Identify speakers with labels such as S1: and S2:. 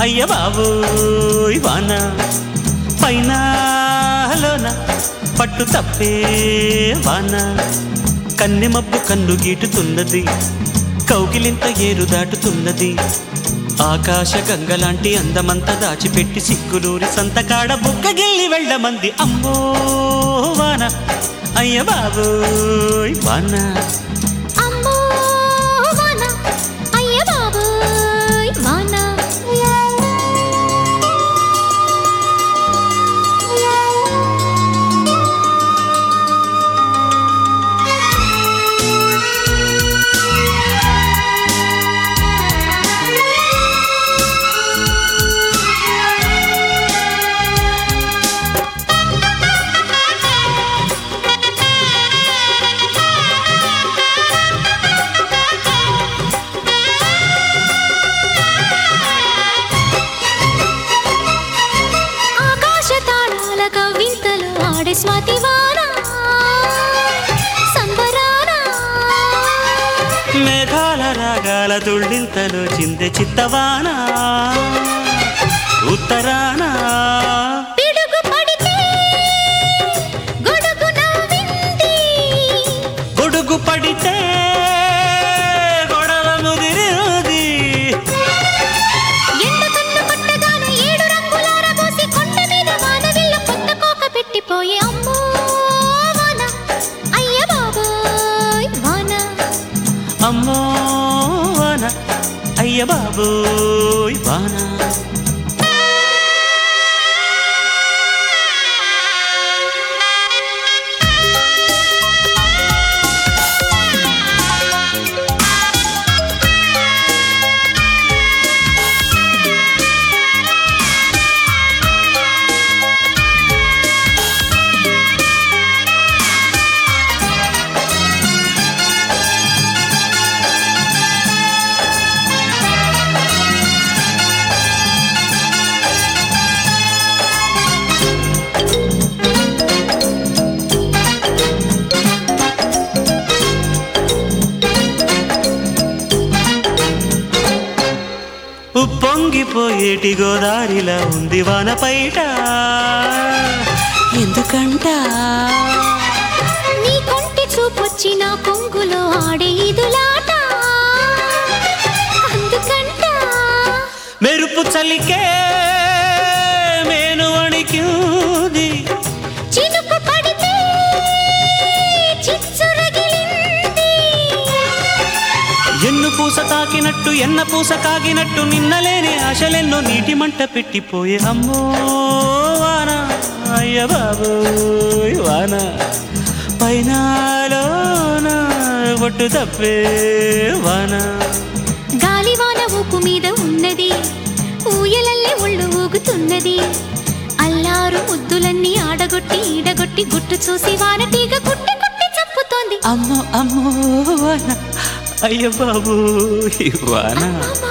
S1: అయ్య బాబోయ్ వాన పైన లోన పట్టు తప్పే వాన కన్నె మబ్బు కన్ను గీటుతున్నది కౌగిలింత ఏరు దాటుతున్నది ఆకాశ గంగలాంటి అందమంతా దాచిపెట్టి సిగ్గులూరి సంతకాడ బుక్కగిల్లి వెళ్ళమంది అమ్మో వాన అయ్య బాబోయ్ వాన
S2: అమ్మో వాన అయ్య బాబోయ్ వాన ఆకాశ తాళాల కవింతలు ఆడే స్వాతి వాన సంబరాన
S1: మేఘాల రాగాల తుళ్ళింతలో చిందె చిత్తవాన ఉత్తరాన
S2: పిడుగు పడితే గొడుగు నవ్వింది
S1: గొడుగు పడితే గొడవ ముదిరింది
S2: ఎండ కన్ను కొట్టగానే ఏడు రంగులార పోసి కొండ మీద వానవిల్లు కొత్త కోక పెట్టిపోయే అమ్మో వాన అయ్య బాబోయ్ వాన
S1: అమ్మో వాన అయ్య బాబోయ్ వాన ఉప్పొంగిపోయేటి గోదారిలా ఉంది వాన పైట ఎందుకంట
S2: నీ కొంటి చూపొచ్చి నా కొంగులో ఆడే ఇదులాట అందుకంట
S1: మెరుపు చలికే మేను వణికింది
S2: చినుకు పడితే చిచ్చు రగిలింది
S1: ఎన్ను పూస తాకినట్టు ఎన్న పూస కాగినట్టు నిన్నలేని ఆశలెన్నో నీటి మంట పెట్టిపోయే అమ్మో వాన అయ్య బాబోయ్ వాన పైనాలోన ఒట్టు తప్పే వాన
S2: గాలివాన ఊపు మీద ఉన్నది ఊయలల్లే ఒళ్ళు ఊగుతున్నది అల్లారు ముద్దులన్నీ ఆడగొట్టి ఈడగొట్టి గుట్టు చూసి వాన తీగ కుట్టి కుట్టి చప్పుతోంది
S1: అమ్మో అమ్మో వాన అయ్య బాబోయ్ వాన
S2: అమ్మమ్మ